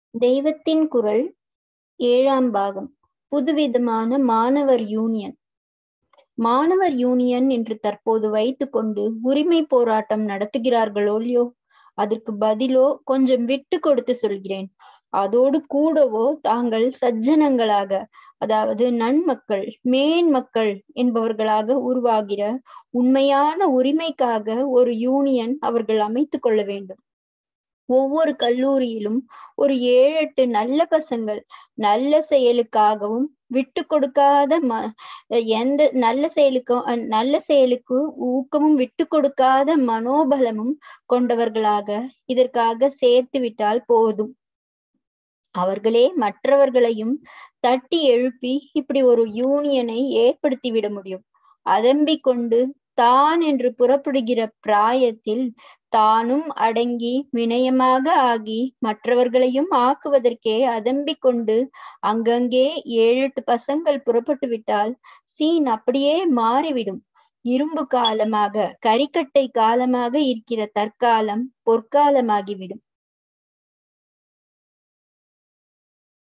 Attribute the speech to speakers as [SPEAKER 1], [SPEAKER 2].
[SPEAKER 1] தெய்வத்தின் குரல் ஏழாம் பாகம் புதுவிதமான மாணவர் யூனியன் மாணவர் யூனியன் என்று தற்போது வைத்துக்கொண்டு உரிமை போராட்டம் நடத்துகிறார்களோல்லையோ அதற்கு பதிலோ கொஞ்சம் விட்டு கொடுத்து சொல்கிறேன் அதோடு கூடவோ தாங்கள் சஜ்ஜனங்களாக அதாவது நன்மக்கள் மேன் மக்கள் என்பவர்களாக உருவாகிற உண்மையான உரிமைக்காக ஒரு யூனியன் அவர்கள் அமைத்து கொள்ள வேண்டும் ஒவ்வொரு கல்லூரியிலும் ஒரு ஏழு எட்டு நல்ல பசங்கள் நல்ல செயலுக்காகவும் விட்டு கொடுக்காத ம எந்த நல்ல செயலுக்கும் நல்ல செயலுக்கு ஊக்கமும் விட்டு கொடுக்காத மனோபலமும் கொண்டவர்களாக இதற்காக சேர்த்து விட்டால் போதும் அவர்களே மற்றவர்களையும் தட்டி எழுப்பி இப்படி ஒரு யூனியனை ஏற்படுத்தி விட முடியும் அதம்பி கொண்டு தான் என்று புறப்படுகிற பிராயத்தில் தானும் அடங்கி வினயமாக ஆகி மற்றவர்களையும் ஆக்குவதற்கே அதம்பி கொண்டு அங்கங்கே ஏழு எட்டு பசங்கள் புறப்பட்டு விட்டால் சீன் அப்படியே மாறிவிடும் இரும்பு காலமாக கரிக்கட்டை காலமாக இருக்கிற தற்காலம் பொற்காலமாகிவிடும்